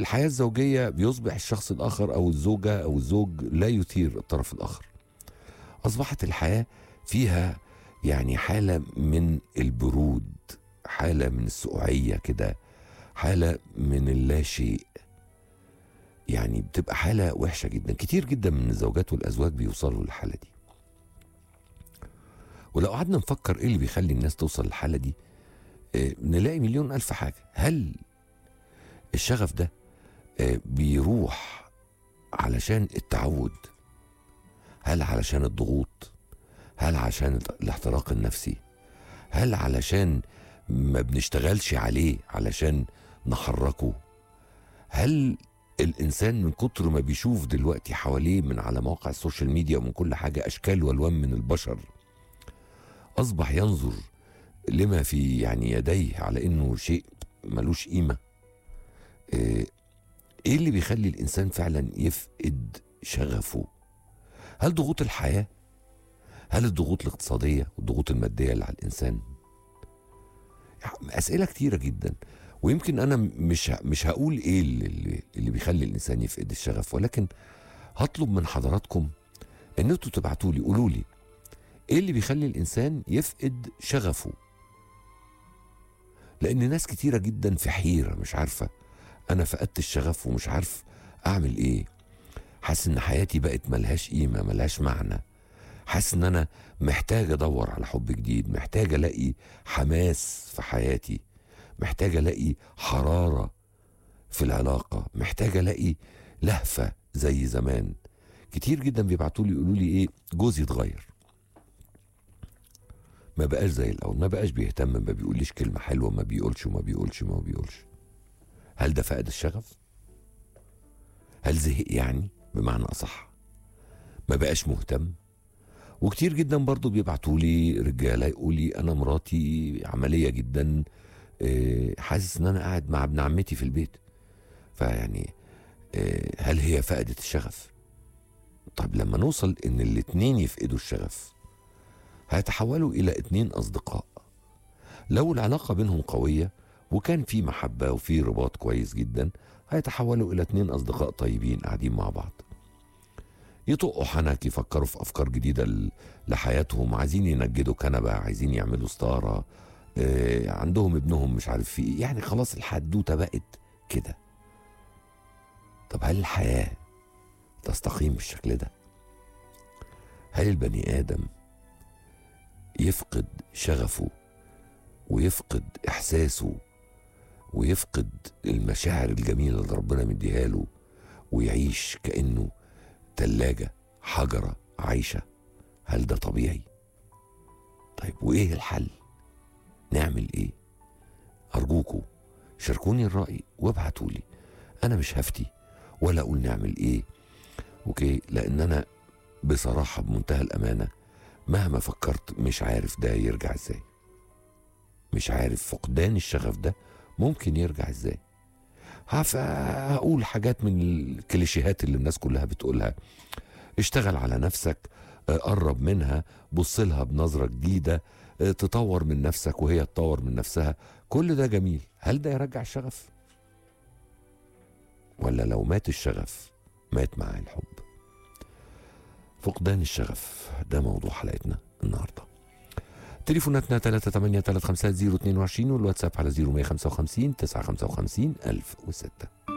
الحياة الزوجية بيصبح الشخص الآخر أو الزوجة أو الزوج لا يثير الطرف الآخر أصبحت الحياة فيها يعني حالة من البرود حالة من السقوعية كده حالة من اللاشيء يعني بتبقى حالة وحشة جدا كتير جدا من الزوجات والأزواج بيوصلوا للحالة دي ولو قعدنا نفكر ايه اللي بيخلي الناس توصل للحالة دي آه، نلاقي مليون ألف حاجة هل الشغف ده آه، بيروح علشان التعود هل علشان الضغوط هل عشان الاحتراق النفسي هل علشان ما بنشتغلش عليه علشان نحركه هل الانسان من كتر ما بيشوف دلوقتي حواليه من على مواقع السوشيال ميديا ومن كل حاجه اشكال والوان من البشر اصبح ينظر لما في يعني يديه على انه شيء ملوش قيمه آه، ايه اللي بيخلي الانسان فعلا يفقد شغفه هل ضغوط الحياه هل الضغوط الاقتصاديه والضغوط الماديه اللي على الانسان اسئله كتيره جدا ويمكن انا مش مش هقول ايه اللي, اللي بيخلي الانسان يفقد الشغف ولكن هطلب من حضراتكم ان انتوا تبعتوا لي قولوا لي ايه اللي بيخلي الانسان يفقد شغفه لان ناس كتيره جدا في حيره مش عارفه انا فقدت الشغف ومش عارف اعمل ايه حاسس ان حياتي بقت ملهاش قيمه ملهاش معنى حاسس ان انا محتاج ادور على حب جديد محتاج الاقي حماس في حياتي محتاج الاقي حراره في العلاقه محتاج الاقي لهفه زي زمان كتير جدا بيبعتوا لي يقولوا لي ايه جوزي اتغير ما بقاش زي الاول ما بقاش بيهتم ما بيقوليش كلمه حلوه ما بيقولش وما بيقولش وما بيقولش هل ده فقد الشغف هل زهق يعني بمعنى اصح ما بقاش مهتم وكتير جدا برضو بيبعتوا لي رجاله يقول لي انا مراتي عمليه جدا آه، حاسس ان انا قاعد مع ابن عمتي في البيت فيعني آه، هل هي فقدت الشغف طب لما نوصل ان الاتنين يفقدوا الشغف هيتحولوا الى اتنين اصدقاء لو العلاقه بينهم قويه وكان في محبه وفي رباط كويس جدا هيتحولوا الى اتنين اصدقاء طيبين قاعدين مع بعض يطقوا حنك يفكروا في افكار جديده ل- لحياتهم عايزين ينجدوا كنبه عايزين يعملوا ستاره آه، عندهم ابنهم مش عارف في ايه يعني خلاص الحدوته بقت كده طب هل الحياه تستقيم بالشكل ده هل البني ادم يفقد شغفه ويفقد احساسه ويفقد المشاعر الجميله اللي ربنا مديها له ويعيش كانه تلاجه حجره عايشه هل ده طبيعي طيب وايه الحل نعمل ايه ارجوكوا شاركوني الراي وابعتوا لي انا مش هفتي ولا اقول نعمل ايه اوكي لان انا بصراحه بمنتهى الامانه مهما فكرت مش عارف ده يرجع ازاي مش عارف فقدان الشغف ده ممكن يرجع ازاي هف- هقول حاجات من الكليشيهات اللي الناس كلها بتقولها اشتغل على نفسك آه، قرب منها بص لها بنظرة جديدة آه، تطور من نفسك وهي تطور من نفسها كل ده جميل هل ده يرجع الشغف ولا لو مات الشغف مات معاه الحب فقدان الشغف ده موضوع حلقتنا النهارده تليفوناتنا 383 350 22 والواتساب على 0155 955 1006